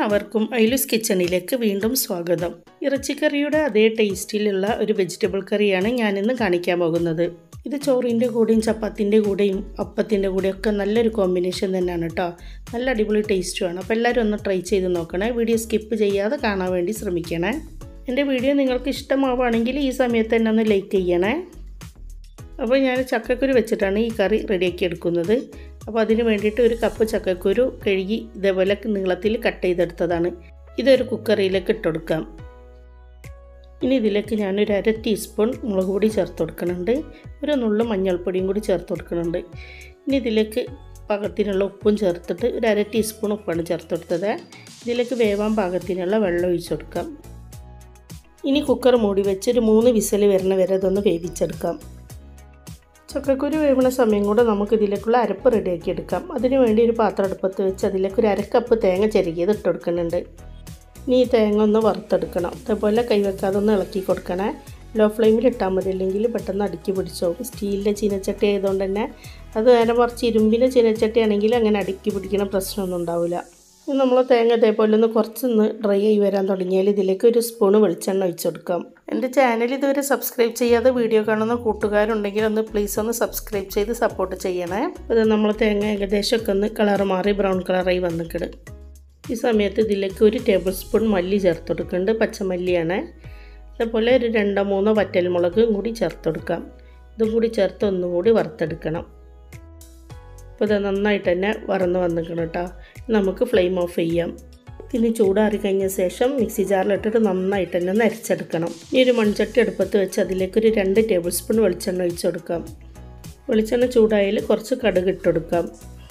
എല്ലാവർക്കും ഐലുസ് കിച്ചണിലേക്ക് വീണ്ടും സ്വാഗതം ഇറച്ചിക്കറിയുടെ അതേ ടേസ്റ്റിലുള്ള ഒരു വെജിറ്റബിൾ കറിയാണ് ഞാനിന്ന് കാണിക്കാൻ പോകുന്നത് ഇത് ചോറിൻ്റെ കൂടെയും ചപ്പാത്തിൻ്റെ കൂടെയും അപ്പത്തിൻ്റെ കൂടെയും ഒക്കെ നല്ലൊരു കോമ്പിനേഷൻ തന്നെയാണ് കേട്ടോ നല്ല അടിപൊളി ടേസ്റ്റുമാണ് അപ്പോൾ എല്ലാവരും ഒന്ന് ട്രൈ ചെയ്ത് നോക്കണേ വീഡിയോ സ്കിപ്പ് ചെയ്യാതെ കാണാൻ വേണ്ടി ശ്രമിക്കണേ എൻ്റെ വീഡിയോ നിങ്ങൾക്ക് ഇഷ്ടമാവുകയാണെങ്കിൽ ഈ സമയത്ത് തന്നെ ഒന്ന് ലൈക്ക് ചെയ്യണേ അപ്പോൾ ഞാൻ ചക്കക്കുരു വെച്ചിട്ടാണ് ഈ കറി റെഡിയാക്കി എടുക്കുന്നത് അപ്പോൾ അതിന് വേണ്ടിയിട്ട് ഒരു കപ്പ് ചക്കക്കുരു കഴുകി ഇതേപോലെ നീളത്തിൽ കട്ട് ചെയ്തെടുത്തതാണ് ഇതൊരു കുക്കറിയിലേക്ക് ഇട്ടുകൊടുക്കാം ഇനി ഇതിലേക്ക് ഞാനൊരു അര ടീസ്പൂൺ മുളക് പൊടി ചേർത്ത് കൊടുക്കുന്നുണ്ട് ഒരു നുള്ളു മഞ്ഞൾപ്പൊടിയും കൂടി ചേർത്ത് കൊടുക്കുന്നുണ്ട് ഇനി ഇതിലേക്ക് പാകത്തിനുള്ള ഉപ്പും ചേർത്തിട്ട് ഒരു അര ടീസ്പൂൺ ഉപ്പാണ് ചേർത്ത് കൊടുത്തത് ഇതിലേക്ക് വേവാൻ പാകത്തിനുള്ള വെള്ളം ഒഴിച്ചു കൊടുക്കാം ഇനി കുക്കർ മൂടി വെച്ച് ഒരു മൂന്ന് വിസൽ വരുന്ന വരെ അതൊന്ന് വേവിച്ചെടുക്കാം ചക്കക്കുരു വേവണ സമയം കൂടെ നമുക്ക് ഇതിലേക്കുള്ള അരപ്പ് റെഡിയാക്കി എടുക്കാം അതിന് വേണ്ടി ഒരു പാത്രം അടുപ്പത്ത് വെച്ച് അതിലേക്ക് ഒരു അരക്കപ്പ് തേങ്ങ ചെരുകിയത് ഇട്ട് കൊടുക്കുന്നുണ്ട് ഇനി ഈ തേങ്ങ ഒന്ന് വറുത്തെടുക്കണം അതേപോലെ കൈവെക്കാതെ ഒന്ന് ഇളക്കി കൊടുക്കണേ ലോ ഫ്ലെയിമിൽ ഇട്ടാൽ മതി അല്ലെങ്കിൽ പെട്ടെന്ന് അടുക്കി പിടിച്ചോ സ്റ്റീലിൻ്റെ ചീനച്ചട്ടി ആയതുകൊണ്ട് തന്നെ അത് നേരെ മറിച്ച് ഇരുമ്പിൻ്റെ ചീനച്ചട്ടി ആണെങ്കിൽ അങ്ങനെ അടുക്കി പിടിക്കുന്ന പ്രശ്നമൊന്നും ഉണ്ടാവില്ല നമ്മൾ തേങ്ങ ഇതേപോലെ ഒന്ന് കുറച്ചൊന്ന് ഡ്രൈ ആയി വരാൻ തുടങ്ങിയാൽ ഇതിലേക്ക് ഒരു സ്പൂണ് വെളിച്ചെണ്ണ ഒഴിച്ചു കൊടുക്കാം എൻ്റെ ചാനൽ ഇതുവരെ സബ്സ്ക്രൈബ് ചെയ്യാതെ വീഡിയോ കാണുന്ന കൂട്ടുകാരുണ്ടെങ്കിൽ ഒന്ന് പ്ലീസ് ഒന്ന് സബ്സ്ക്രൈബ് ചെയ്ത് സപ്പോർട്ട് ചെയ്യണേ ഇത് നമ്മൾ തേങ്ങ ഏകദേശമൊക്കെ ഒന്ന് കളർ മാറി ബ്രൗൺ കളറായി വന്നിക്കിട് ഈ സമയത്ത് ഇതിലേക്ക് ഒരു ടേബിൾ സ്പൂൺ മല്ലി ചേർത്ത് കൊടുക്കുന്നുണ്ട് പച്ചമല്ലിയാണ് അതേപോലെ ഒരു രണ്ടോ മൂന്നോ വറ്റൽമുളകും കൂടി ചേർത്ത് കൊടുക്കാം ഇതും കൂടി ചേർത്ത് ഒന്നും കൂടി വറുത്തെടുക്കണം അപ്പോൾ ഇത് നന്നായിട്ട് തന്നെ വറന്ന് വന്നിക്കണം കേട്ടോ നമുക്ക് ഫ്ലെയിം ഓഫ് ചെയ്യാം പിന്നെ ചൂടാറി കഴിഞ്ഞ ശേഷം മിക്സി ജാറിലിട്ടിട്ട് നന്നായിട്ട് തന്നെ ഒന്ന് അരച്ചെടുക്കണം ഇനി ഒരു മൺചട്ടി അടുപ്പത്ത് വെച്ച് അതിലേക്ക് ഒരു രണ്ട് ടേബിൾ സ്പൂൺ വെളിച്ചെണ്ണ ഒഴിച്ചു കൊടുക്കാം വെളിച്ചെണ്ണ ചൂടായാൽ കുറച്ച് കടുക് ഇട്ട് കൊടുക്കാം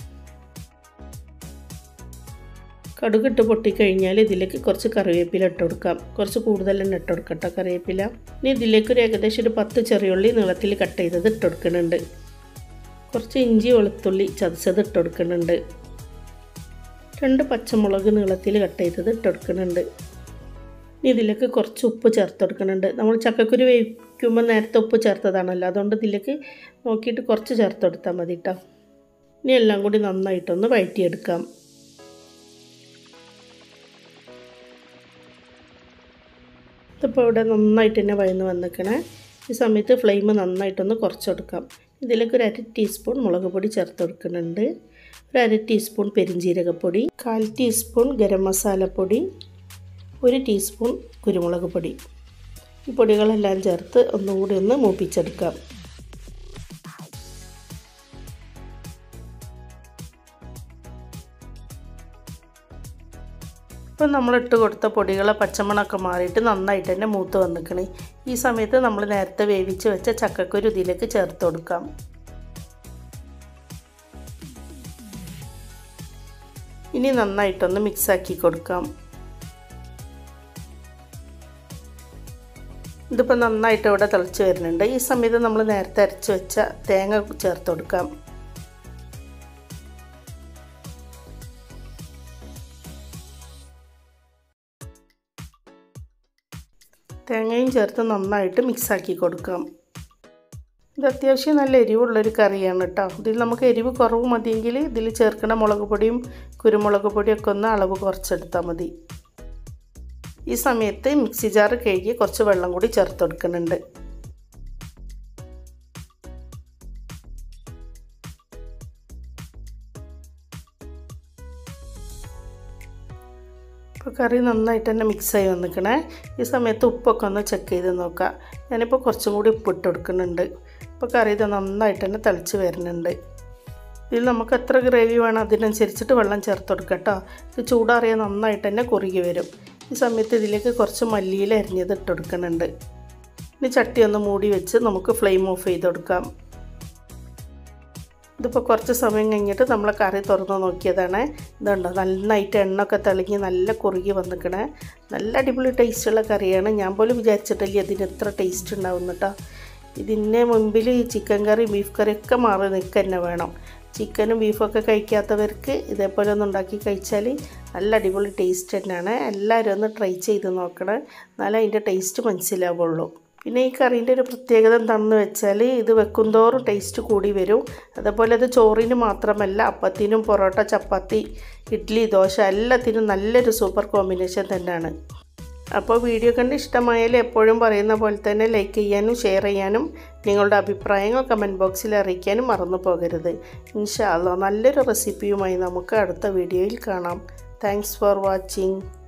കടുകിട്ട് പൊട്ടിക്കഴിഞ്ഞാൽ ഇതിലേക്ക് കുറച്ച് കറിവേപ്പില ഇട്ട് കൊടുക്കാം കുറച്ച് കൂടുതൽ തന്നെ ഇട്ട് കൊടുക്കട്ടോ കറിവേപ്പില ഇനി ഇതിലേക്ക് ഒരു ഏകദേശം ഒരു പത്ത് ചെറിയുള്ളി നീളത്തിൽ കട്ട് ചെയ്തത് ഇട്ട് കൊടുക്കുന്നുണ്ട് കുറച്ച് ഇഞ്ചി വെളുത്തുള്ളി ചതച്ചത് ഇട്ട് കൊടുക്കുന്നുണ്ട് രണ്ട് പച്ചമുളക് നീളത്തിൽ കട്ട് ചെയ്തത് ഇട്ട് കൊടുക്കുന്നുണ്ട് ഇനി ഇതിലേക്ക് കുറച്ച് ഉപ്പ് ചേർത്ത് കൊടുക്കുന്നുണ്ട് നമ്മൾ ചക്കക്കുരു വേവിക്കുമ്പോൾ നേരത്തെ ഉപ്പ് ചേർത്തതാണല്ലോ അതുകൊണ്ട് ഇതിലേക്ക് നോക്കിയിട്ട് കുറച്ച് ചേർത്ത് കൊടുത്താൽ മതി കേട്ടോ ഇനി എല്ലാം കൂടി നന്നായിട്ടൊന്ന് വഴറ്റിയെടുക്കാം ഇതിപ്പോൾ ഇവിടെ നന്നായിട്ട് തന്നെ വഴന്ന് വന്നിക്കണേ ഈ സമയത്ത് ഫ്ലെയിം നന്നായിട്ടൊന്ന് കുറച്ചെടുക്കാം ഇതിലേക്ക് ഒരു അര ടീസ്പൂൺ മുളക് പൊടി ചേർത്ത് കൊടുക്കുന്നുണ്ട് ഒരു അര ടീസ്പൂൺ പെരിഞ്ജീരകപ്പൊടി കാൽ ടീസ്പൂൺ ഗരം മസാലപ്പൊടി ഒരു ടീസ്പൂൺ കുരുമുളക് പൊടി ഈ പൊടികളെല്ലാം ചേർത്ത് ഒന്നുകൂടി ഒന്ന് മൂപ്പിച്ചെടുക്കാം ഇപ്പം നമ്മൾ ഇട്ട് കൊടുത്ത പൊടികളെ പച്ചമണമൊക്കെ മാറിയിട്ട് നന്നായിട്ട് തന്നെ മൂത്ത് വന്നിക്കണേ ഈ സമയത്ത് നമ്മൾ നേരത്തെ വേവിച്ച് വെച്ച ചക്കക്കുരു ഇതിലേക്ക് ചേർത്ത് കൊടുക്കാം ഇനി നന്നായിട്ടൊന്ന് മിക്സാക്കി കൊടുക്കാം ഇതിപ്പോൾ നന്നായിട്ട് ഇവിടെ തിളച്ച് വരുന്നുണ്ട് ഈ സമയത്ത് നമ്മൾ നേരത്തെ അരച്ച് വെച്ച തേങ്ങ ചേർത്ത് കൊടുക്കാം തേങ്ങയും ചേർത്ത് നന്നായിട്ട് മിക്സാക്കി കൊടുക്കാം ഇത് അത്യാവശ്യം നല്ല എരിവുള്ളൊരു കറിയാണ് കേട്ടോ ഇതിൽ നമുക്ക് എരിവ് കുറവ് മതിയെങ്കിൽ ഇതിൽ ചേർക്കുന്ന മുളക് പൊടിയും കുരുമുളക് പൊടിയൊക്കെ ഒന്ന് അളവ് കുറച്ചെടുത്താൽ മതി ഈ സമയത്ത് മിക്സി ജാർ കഴുകി കുറച്ച് വെള്ളം കൂടി ചേർത്ത് കൊടുക്കുന്നുണ്ട് ഇപ്പോൾ കറി നന്നായിട്ട് തന്നെ മിക്സായി വന്നിക്കണേ ഈ സമയത്ത് ഉപ്പൊക്കെ ഒന്ന് ചെക്ക് ചെയ്ത് നോക്കാം ഞാനിപ്പോൾ കുറച്ചും കൂടി ഉപ്പിട്ട് കൊടുക്കുന്നുണ്ട് ഇപ്പോൾ കറി ഇത് നന്നായിട്ട് തന്നെ തിളച്ച് വരുന്നുണ്ട് ഇതിൽ നമുക്ക് എത്ര ഗ്രേവി വേണം അതിനനുസരിച്ചിട്ട് വെള്ളം ചേർത്ത് കൊടുക്കുക കേട്ടോ ഇത് ചൂടാറിയാൽ നന്നായിട്ട് തന്നെ കുറുകി വരും ഈ സമയത്ത് ഇതിലേക്ക് കുറച്ച് മല്ലിയിൽ അരിഞ്ഞത് ഇട്ട് കൊടുക്കുന്നുണ്ട് ഇനി ചട്ടി ഒന്ന് മൂടി വെച്ച് നമുക്ക് ഫ്ലെയിം ഓഫ് ചെയ്ത് കൊടുക്കാം ഇതിപ്പോൾ കുറച്ച് സമയം കഴിഞ്ഞിട്ട് നമ്മൾ കറി തുറന്ന് നോക്കിയതാണ് ഇതുണ്ടോ നന്നായിട്ട് എണ്ണയൊക്കെ തെളിഞ്ഞ് നല്ല കുറുകി വന്നിക്കണേ നല്ല അടിപൊളി ടേസ്റ്റുള്ള കറിയാണ് ഞാൻ പോലും വിചാരിച്ചിട്ടില്ല ഇതിന് എത്ര ടേസ്റ്റ് ഉണ്ടാവും കേട്ടോ ഇതിൻ്റെ മുമ്പിൽ ഈ ചിക്കൻ കറി ബീഫ് കറി ഒക്കെ മാറി നിൽക്കുക തന്നെ വേണം ചിക്കനും ബീഫൊക്കെ കഴിക്കാത്തവർക്ക് ഇതേപോലെ ഒന്ന് ഉണ്ടാക്കി കഴിച്ചാൽ നല്ല അടിപൊളി ടേസ്റ്റ് തന്നെയാണ് എല്ലാവരും ഒന്ന് ട്രൈ ചെയ്ത് നോക്കണം എന്നാലേ അതിൻ്റെ ടേസ്റ്റ് മനസ്സിലാവുള്ളൂ പിന്നെ ഈ കറീൻ്റെ ഒരു പ്രത്യേകത എന്താണെന്ന് വെച്ചാൽ ഇത് വെക്കുന്തോറും ടേസ്റ്റ് കൂടി വരും അതുപോലെ അത് ചോറിന് മാത്രമല്ല അപ്പത്തിനും പൊറോട്ട ചപ്പാത്തി ഇഡ്ഡലി ദോശ എല്ലാത്തിനും നല്ലൊരു സൂപ്പർ കോമ്പിനേഷൻ തന്നെയാണ് അപ്പോൾ വീഡിയോ കണ്ട് ഇഷ്ടമായാൽ എപ്പോഴും പറയുന്ന പോലെ തന്നെ ലൈക്ക് ചെയ്യാനും ഷെയർ ചെയ്യാനും നിങ്ങളുടെ അഭിപ്രായങ്ങൾ കമൻറ്റ് ബോക്സിൽ അറിയിക്കാനും മറന്നു പോകരുത് ഇൻഷാ അല്ലാ നല്ലൊരു റെസിപ്പിയുമായി നമുക്ക് അടുത്ത വീഡിയോയിൽ കാണാം താങ്ക്സ് ഫോർ വാച്ചിങ്